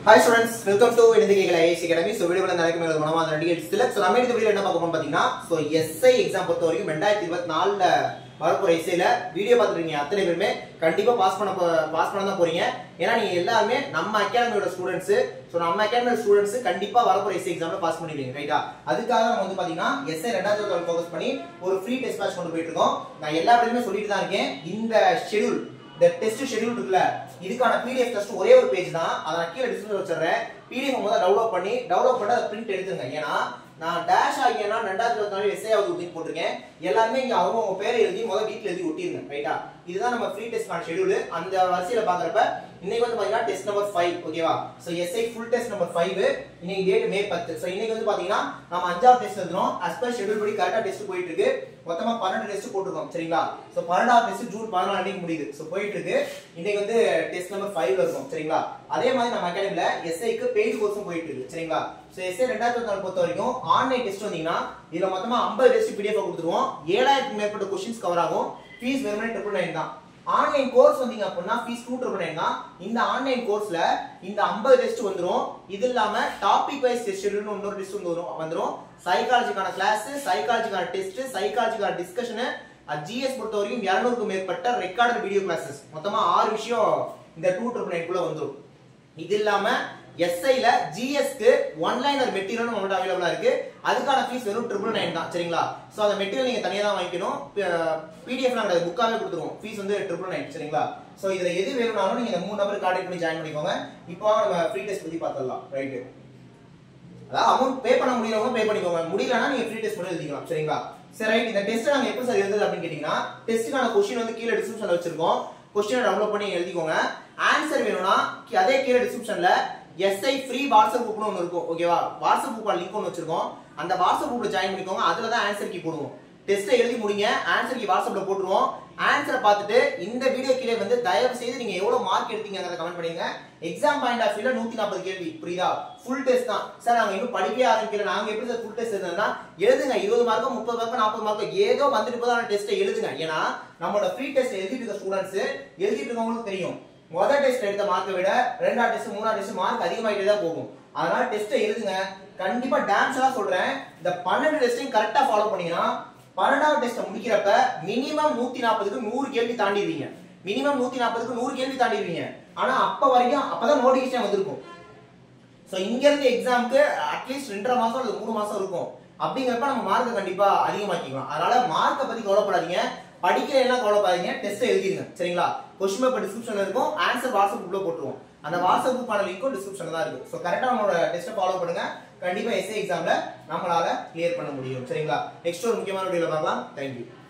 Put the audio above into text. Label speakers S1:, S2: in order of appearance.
S1: hi students welcome to இணைந்திகைகள் IS academy so வீடியோவில் நடக்கும் மேலே மனமான நடிகை சிலக் ஸோ நம்ம இந்த வீடியோ என்ன பார்க்க போறோம் பார்த்தீங்கன்னா ஸோ எஸ்ஐ எக்ஸாம் பொறுத்த வரைக்கும் ரெண்டாயிரத்தி இருபத்தி நாலில் வரப்போற எஸ்ஐல வீடியோ பார்த்துருக்கீங்க அத்தனை பேருமே கண்டிப்பா பாஸ் பண்ண பாஸ் பண்ண தான் போறீங்க ஏன்னா நீங்க எல்லாருமே நம்ம அகாடமியோட ஸ்டூடெண்ட்ஸ் ஸோ நம்ம அகாடமியோட ஸ்டூடெண்ட்ஸ் கண்டிப்பா வரப்போற எஸ்ஐ எக்ஸாம்ல பாஸ் பண்ணிடுவீங்க ரைட்டா அதுக்காக நம்ம வந்து பாத்தீங்கன்னா எஸ்ஐ ரெண்டாவது ஃபோக்கஸ் பண்ணி ஒரு ஃப்ரீ டெஸ்ட் மேட்ச் கொண்டு போயிட்டு இருக்கோம் நான் எல்லா இடத்துலயுமே சொல்லிட்டு தான் இருக்கேன் இந்த ஷெடியூல் இந்த டெஸ்ட் ஷெட்யூல் இருக்குல்ல இதுக்கான பிடிஎஃப் டெஸ்ட் ஒரே ஒரு பேஜ் தான் அதை நான் கீழே டிஸ்கிரிப்ஷன் வச்சிடுறேன் பிடிஎஃப் முதல்ல டவுன்லோட் பண்ணி டவுன்லோட் பண்ணி அதை பிரிண்ட் எடுத்துங்க ஏன்னா நான் டேஷ் ஆகியனா ரெண்டாயிரத்தி இருபத்தி நாலு எஸ்ஐ ஆகுது அப்படின்னு போட்டிருக்கேன் எல்லாருமே இங்க அவங்க உங்க பேரை எழுதி முதல்ல வீட்டில் எழுதி ஒட்டிருங்க ரைட்டா இதுதான் நம்ம ஃப்ரீ டெஸ்ட்கான ஷெட்யூல் அந்த வரிசையில பாக்குறப்ப இன்னைக்கு வந்து பாத்தீங்கன்னா டெஸ்ட் நம்பர் ஃபைவ் ஓகேவா so SI full test number five இன்னைக்கு டேட் மே பத்து ஸோ இன்னைக்கு வந்து பாத்தீங்கன்னா நம்ம அஞ்சாவது டெஸ்ட் எழுதுறோம் அஸ் பர் ஷெட்யூல் படி கரெக்டா டெஸ்ட் போயிட்டு இருக்கு மொத்தமா பன்னெண்டு டெஸ்ட் போட்டிருக்கோம் சரிங்களா ஸோ பன்னெண்டாவது டெஸ்ட் ஜூன் பதினாலு அன்னைக்கு முடியுது ஸோ போயிட்டு இருக்கு இன்னைக்கு வந்து டெஸ்ட் நம்பர் ஃபைவ்ல இருக்கும் சரிங்களா அதே மாதிரி நம்ம அகாடமில எஸ்ஐக்கு பெய்ட் கோர்ஸும் போயிட்டு இருக்கு சரிங்களா ஸோ எஸ்ஐ ரெண்டாயிரத்தி நாலு பொறுத்த வரைக்கும் ஆன்லைன் டெஸ்ட் வந்தீங்கன்னா இதுல மொத்தமா ஐம்பது டெஸ்ட் பிடிஎஃப் கொடுத்துருவோம் ஏழாயிரத்துக்கு மேற்பட்ட கொஸ்டின்ஸ் கவர் ஆகும் ஃபீஸ் வெறுமனே ட்ரிபிள் நைன் தான் ஆன்லைன் கோர்ஸ் வந்தீங்க அப்படின்னா ஃபீஸ் டூ ட்ரிபிள் நைன் தான் இந்த ஆன்லைன் கோர்ஸ்ல இந்த ஐம்பது டெஸ்ட் வந்துரும் இது இல்லாம டாபிக் வைஸ் டெஸ்ட் ஷெட்யூல்னு இன்னொரு டெஸ்ட் வந்து வரும் வந்துரும் சைக்காலஜிக்கான கிளாஸ் சைக்காலஜிக்கான டெஸ்ட் சைக்காலஜிக்கான டிஸ்கஷனு ஜிஎஸ் பொறுத்த வரைக்கும் இரநூறுக்கும் மேற்பட்ட ரெக்கார்டட் வீடியோ கிளாஸஸ் மொத்தமா ஆறு விஷயம் இந்த டூ ட்ரிபிள் நைன் குள்ள வந்துரும் இது இல்லாம எஸ்ஐல ஜிஎஸ்க்கு ஒன் லைனர் மெட்டீரியல் நம்மகிட்ட அவைலபிளா இருக்கு அதுக்கான ஃபீஸ் வெறும் ட்ரிபிள் நைன் தான் சரிங்களா சோ அந்த மெட்டீரியல் நீங்க தனியா தான் வாங்கிக்கணும் பிடிஎஃப் நாங்க புக்காவே கொடுத்துருவோம் ஃபீஸ் வந்து ட்ரிபிள் நைன் சரிங்களா சோ இதுல எது வேணும்னாலும் நீங்க இந்த மூணு நம்பர் கான்டாக்ட் பண்ணி ஜாயின் பண்ணிக்கோங்க இப்போ நம்ம ஃப்ரீ டெஸ்ட் பத்தி பார்த்துடலாம் ரைட்டு அதாவது அமௌண்ட் பே பண்ண முடியறவங்க பே பண்ணிக்கோங்க முடியலன்னா நீங்க ஃப்ரீ டெஸ்ட் பண்ணி எழுதிக்கலாம் சரிங்களா சரி ரைட் இந்த டெஸ்ட் நாங்க எப்படி சார் எழுதுறது அப்படின்னு கேட்டீங்கன்னா டெஸ்ட்டுக்கான கொஸ்டின் வந்து கீழே டிஸ்கிரிப்ஷன்ல வச்சிருக்கோம் கொஸ்டினை டவுன்லோட் பண்ணி எழுதிக்கோங்க ஆன்சர் வேணும்னா கீ- அதே கீழே டிஸ்கிரிப்ஷன்ல எஸ்ஐ ஃப்ரீ வாட்ஸ்அப் குரூப்னு ஒன்று இருக்கும் ஓகேவா வாட்ஸ்அப் குரூப் லிங்க் ஒன்று வச்சிருக்கோம் அந்த வாட்ஸ்அப் குரூப்ல ஜாயின் பண்ணிக்கோங்க அதுல தான் ஆன்சர் கீ போடுவோம் டெஸ்ட்டை எழுதி முடிங்க ஆன்சர் கீ வாட்ஸ்அப்ல போட்டுருவோம் ஆன்சரை பார்த்துட்டு இந்த வீடியோ கீழே வந்து தயவு செய்து நீங்க எவ்வளவு மார்க் எடுத்தீங்கிறத கமெண்ட் பண்ணுங்க எக்ஸாம் பாயிண்ட் ஆஃப் வியூல நூத்தி நாற்பது கேள்வி புரியுதா ஃபுல் டெஸ்ட் தான் சார் நாங்க இன்னும் படிக்கவே ஆரம்பிக்கல நாங்க எப்படி சார் ஃபுல் டெஸ்ட் எழுதுனா எழுதுங்க இருபது மார்க்கோ முப்பது மார்க்கோ நாற்பது மார்க்கோ ஏதோ வந்துட்டு போதான டெஸ்ட்டை எழுதுங்க ஏன்னா நம்மளோட ஃப்ரீ டெஸ்ட் எழுதிட்டு இருக்க ஸ்டூடெண்ட்ஸ் எழுதிட்டு இருக்கவங்களுக்கு தெரியும் முதல் டெஸ்ட் எடுத்த மார்க்கை விட ரெண்டாவது டெஸ்ட் மூணாவது டெஸ்ட் மார்க் அதிகமாயிட்டே தான் போகும் அதனால டெஸ்ட்டை எழுதுங்க கண்டிப்பா டான்ஸா சொல்றேன் இந்த பன்னெண்டு டெஸ்டையும் கரெக்டா ஃபாலோ பண்ணீங்கன்னா பன்னெண்டாவது டெஸ்ட் முடிக்கிறப்ப மினிமம் நூத்தி நாற்பதுக்கு நூறு கேள்வி தாண்டிடுவீங்க மினிமம் நூத்தி நாற்பதுக்கு நூறு கேள்வி தாண்டிடுவீங்க ஆனா அப்ப வரைக்கும் அப்பதான் நோட்டிபிகேஷன் வந்திருக்கும் சோ இங்க இருந்து எக்ஸாம்க்கு அட்லீஸ்ட் ரெண்டரை மாசம் அல்லது மூணு மாசம் இருக்கும் அப்படிங்கிறப்ப நம்ம மார்க்கை கண்டிப்பா அதிகமாக்கிக்கலாம் அதனால மார்க்கை பத்தி கவலைப்படாதீங்க படிக்கிற எல்லாம் கவலைப்படாதீங்க டெஸ்ட் எழுதிருங்க சரிங்களா கொஸ்டின் பேப்பர் டிஸ்கிரிப்ஷன்ல இருக்கும் ஆன்சர் வாட்ஸ்அப் குரூப்ல போட்டுருவோம் அந்த வாட்ஸ்அப் குரூப்பான லிங்க்கும் டிஸ்கிரிப்ஷன்ல தான் இருக்கு ஸோ கரெக்டா நம்மளோட டெஸ்ட்டை ஃபாலோ பண்ணுங்க கண்டிப்பா எஸ்ஏ எக்ஸாம்ல நம்மளால கிளியர் பண்ண முடியும் சரிங்களா நெக்ஸ்ட் ஒரு முக்கியமான வீடியோல பார்க்கலாம் தேங்க்யூ